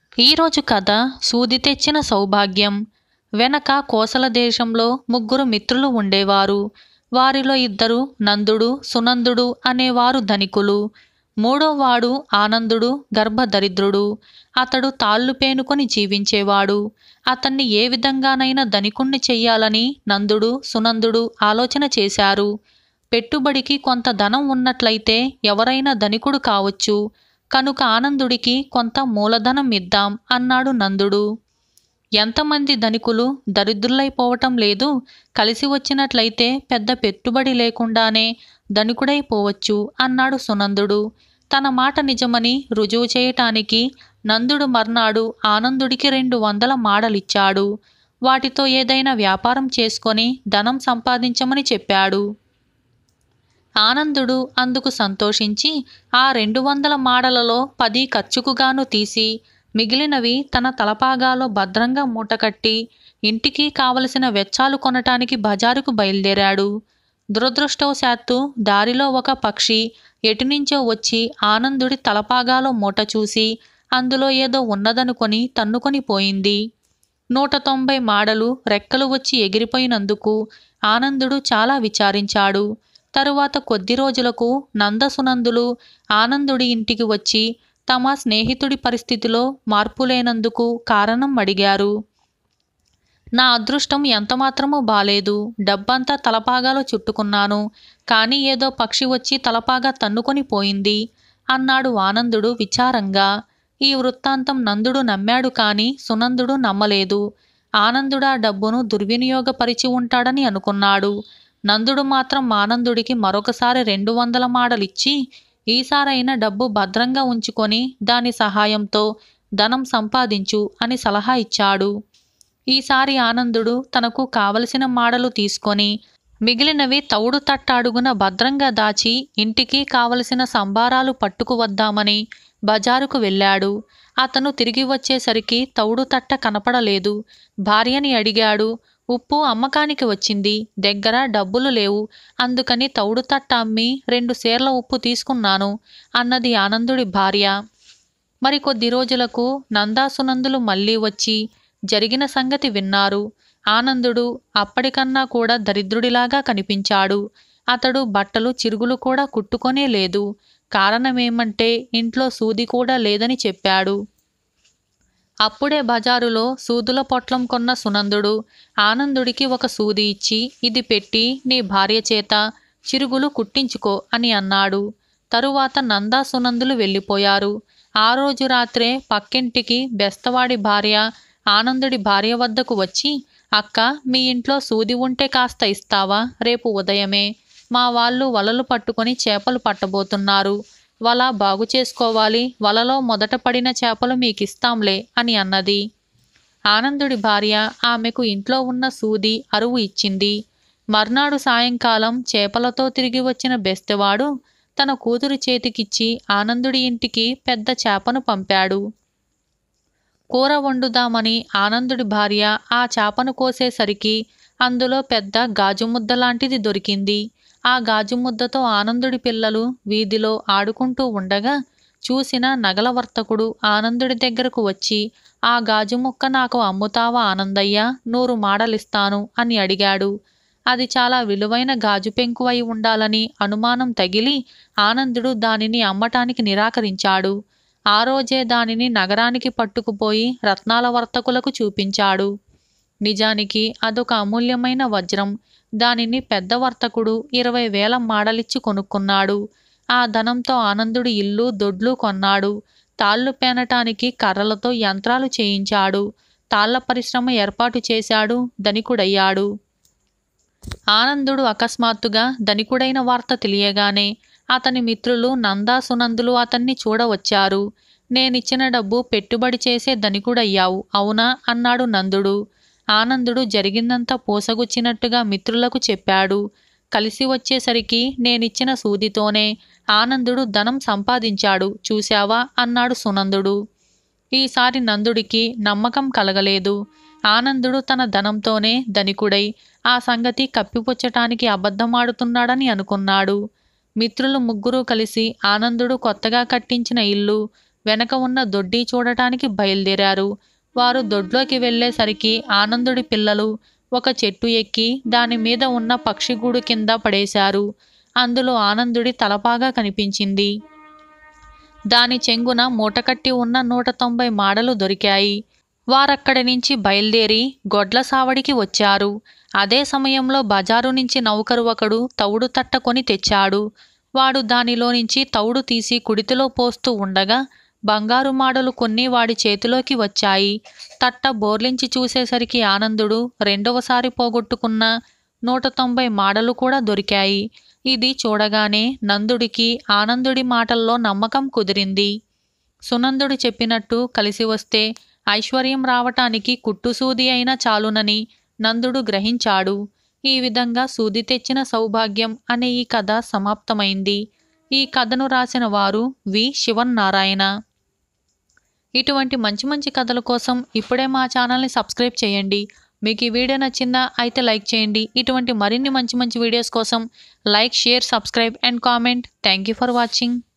ఈరోజు కథ సూది తెచ్చిన సౌభాగ్యం వెనక కోసల దేశంలో ముగ్గురు మిత్రులు ఉండేవారు వారిలో ఇద్దరు నందుడు సునందుడు అనేవారు ధనికులు మూడోవాడు ఆనందుడు గర్భదరిద్రుడు అతడు తాళ్ళు పేనుకొని జీవించేవాడు అతన్ని ఏ విధంగానైనా ధనికుణ్ణి చెయ్యాలని నందుడు సునందుడు ఆలోచన చేశారు పెట్టుబడికి కొంత ధనం ఉన్నట్లయితే ఎవరైనా ధనికుడు కావచ్చు కనుక ఆనందుడికి కొంత మూలధనం ఇద్దాం అన్నాడు నందుడు ఎంతమంది ధనికులు దరిద్రులైపోవటం లేదు కలిసి వచ్చినట్లయితే పెద్ద పెట్టుబడి లేకుండానే ధనికుడైపోవచ్చు అన్నాడు సునందుడు తన మాట నిజమని రుజువు చేయటానికి నందుడు మర్నాడు ఆనందుడికి రెండు వందల మాడలిచ్చాడు వాటితో ఏదైనా వ్యాపారం చేసుకొని ధనం సంపాదించమని చెప్పాడు ఆనందుడు అందుకు సంతోషించి ఆ రెండు వందల మాడలలో పది ఖర్చుకుగాను తీసి మిగిలినవి తన తలపాగాలో భద్రంగా మూటకట్టి ఇంటికి కావలసిన వెచ్చాలు కొనటానికి బజారుకు బయలుదేరాడు దురదృష్టవశాత్తు దారిలో ఒక పక్షి ఎటునుంచో వచ్చి ఆనందుడి తలపాగాలో మూట చూసి అందులో ఏదో ఉన్నదనుకొని తన్నుకొని పోయింది నూట తొంభై మాడలు రెక్కలు వచ్చి ఎగిరిపోయినందుకు ఆనందుడు చాలా విచారించాడు తరువాత కొద్ది రోజులకు నందసునందులు ఆనందుడి ఇంటికి వచ్చి తమ స్నేహితుడి పరిస్థితిలో మార్పు లేనందుకు కారణం అడిగారు నా అదృష్టం ఎంతమాత్రమూ బాలేదు డబ్బంతా తలపాగాలో చుట్టుకున్నాను కానీ ఏదో పక్షి వచ్చి తలపాగా తన్నుకొని పోయింది అన్నాడు ఆనందుడు విచారంగా ఈ వృత్తాంతం నందుడు నమ్మాడు కాని సునందుడు నమ్మలేదు ఆనందుడా డబ్బును దుర్వినియోగపరిచి ఉంటాడని అనుకున్నాడు నందుడు మాత్రం ఆనందుడికి మరొకసారి రెండు వందల మాడలిచ్చి ఈసారైనా డబ్బు భద్రంగా ఉంచుకొని దాని సహాయంతో ధనం సంపాదించు అని సలహా ఇచ్చాడు ఈసారి ఆనందుడు తనకు కావలసిన మాడలు తీసుకొని మిగిలినవి తౌడు తట్టాడుగున భద్రంగా దాచి ఇంటికి కావలసిన సంబారాలు పట్టుకు వద్దామని బజారుకు వెళ్ళాడు అతను తిరిగి వచ్చేసరికి తౌడు తట్ట కనపడలేదు భార్యని అడిగాడు ఉప్పు అమ్మకానికి వచ్చింది దగ్గర డబ్బులు లేవు అందుకని తౌడు తట్ట అమ్మి రెండు సేర్ల ఉప్పు తీసుకున్నాను అన్నది ఆనందుడి భార్య మరి కొద్ది రోజులకు నందాసునందులు మళ్ళీ వచ్చి జరిగిన సంగతి విన్నారు ఆనందుడు అప్పటికన్నా కూడా దరిద్రుడిలాగా కనిపించాడు అతడు బట్టలు చిరుగులు కూడా కుట్టుకొనే లేదు కారణమేమంటే ఇంట్లో సూది కూడా లేదని చెప్పాడు అప్పుడే బజారులో సూదుల పొట్లం కొన్న సునందుడు ఆనందుడికి ఒక సూది ఇచ్చి ఇది పెట్టి నీ భార్య చేత చిరుగులు కుట్టించుకో అని అన్నాడు తరువాత నందా సునందులు వెళ్ళిపోయారు ఆ రోజు రాత్రే పక్కింటికి బెస్తవాడి భార్య ఆనందుడి భార్య వద్దకు వచ్చి అక్క మీ ఇంట్లో సూది ఉంటే కాస్త ఇస్తావా రేపు ఉదయమే మా వాళ్ళు వలలు పట్టుకొని చేపలు పట్టబోతున్నారు వల బాగు చేసుకోవాలి వలలో మొదట పడిన చేపలు మీకిస్తాంలే అని అన్నది ఆనందుడి భార్య ఆమెకు ఇంట్లో ఉన్న సూది అరువు ఇచ్చింది మర్నాడు సాయంకాలం చేపలతో తిరిగి వచ్చిన బెస్తెవాడు తన కూతురు చేతికిచ్చి ఆనందుడి ఇంటికి పెద్ద చేపను పంపాడు కూర వండుదామని ఆనందుడి భార్య ఆ చేపను కోసేసరికి అందులో పెద్ద గాజు ముద్ద లాంటిది దొరికింది ఆ గాజు ముద్దతో ఆనందుడి పిల్లలు వీధిలో ఆడుకుంటూ ఉండగా చూసిన నగల వర్తకుడు ఆనందుడి దగ్గరకు వచ్చి ఆ గాజు ముక్క నాకు అమ్ముతావా ఆనందయ్య నూరు మాడలిస్తాను అని అడిగాడు అది చాలా విలువైన గాజు పెంకు అయి ఉండాలని అనుమానం తగిలి ఆనందుడు దానిని అమ్మటానికి నిరాకరించాడు ఆ రోజే దానిని నగరానికి పట్టుకుపోయి రత్నాల వర్తకులకు చూపించాడు నిజానికి అదొక అమూల్యమైన వజ్రం దానిని పెద్ద వర్తకుడు ఇరవై వేల మాడలిచ్చి కొనుక్కున్నాడు ఆ ధనంతో ఆనందుడు ఇల్లు దొడ్లు కొన్నాడు తాళ్ళు పేనటానికి కర్రలతో యంత్రాలు చేయించాడు తాళ్ల పరిశ్రమ ఏర్పాటు చేశాడు ధనికుడయ్యాడు ఆనందుడు అకస్మాత్తుగా ధనికుడైన వార్త తెలియగానే అతని మిత్రులు నందా సునందులు అతన్ని చూడవచ్చారు నేనిచ్చిన డబ్బు పెట్టుబడి చేసే ధనికుడయ్యావు అవునా అన్నాడు నందుడు ఆనందుడు జరిగిందంతా పోసగుచ్చినట్టుగా మిత్రులకు చెప్పాడు కలిసి వచ్చేసరికి నేనిచ్చిన సూదితోనే ఆనందుడు ధనం సంపాదించాడు చూశావా అన్నాడు సునందుడు ఈసారి నందుడికి నమ్మకం కలగలేదు ఆనందుడు తన ధనంతోనే ధనికుడై ఆ సంగతి కప్పిపుచ్చటానికి అబద్ధమాడుతున్నాడని అనుకున్నాడు మిత్రులు ముగ్గురు కలిసి ఆనందుడు కొత్తగా కట్టించిన ఇల్లు వెనక ఉన్న దొడ్డి చూడటానికి బయలుదేరారు వారు దొడ్లోకి వెళ్ళేసరికి ఆనందుడి పిల్లలు ఒక చెట్టు ఎక్కి దాని మీద ఉన్న పక్షిగూడు కింద పడేశారు అందులో ఆనందుడి తలపాగా కనిపించింది దాని చెంగున మూటకట్టి ఉన్న నూట తొంభై మాడలు దొరికాయి వారక్కడి నుంచి బయలుదేరి గొడ్ల సావడికి వచ్చారు అదే సమయంలో బజారు నుంచి నౌకరు ఒకడు తవుడు తట్ట కొని తెచ్చాడు వాడు దానిలో నుంచి తవుడు తీసి కుడితిలో పోస్తూ ఉండగా బంగారు మాడలు కొన్ని వాడి చేతిలోకి వచ్చాయి తట్ట బోర్లించి చూసేసరికి ఆనందుడు రెండవసారి పోగొట్టుకున్న నూట తొంభై మాడలు కూడా దొరికాయి ఇది చూడగానే నందుడికి ఆనందుడి మాటల్లో నమ్మకం కుదిరింది సునందుడు చెప్పినట్టు కలిసి వస్తే ఐశ్వర్యం రావటానికి కుట్టు సూది అయినా చాలునని నందుడు గ్రహించాడు ఈ విధంగా సూది తెచ్చిన సౌభాగ్యం అనే ఈ కథ సమాప్తమైంది ఈ కథను రాసిన వారు వి శివన్నారాయణ ఇటువంటి మంచి మంచి కథల కోసం ఇప్పుడే మా ఛానల్ని సబ్స్క్రైబ్ చేయండి మీకు ఈ వీడియో నచ్చిందా అయితే లైక్ చేయండి ఇటువంటి మరిన్ని మంచి మంచి వీడియోస్ కోసం like share subscribe and comment thank you for watching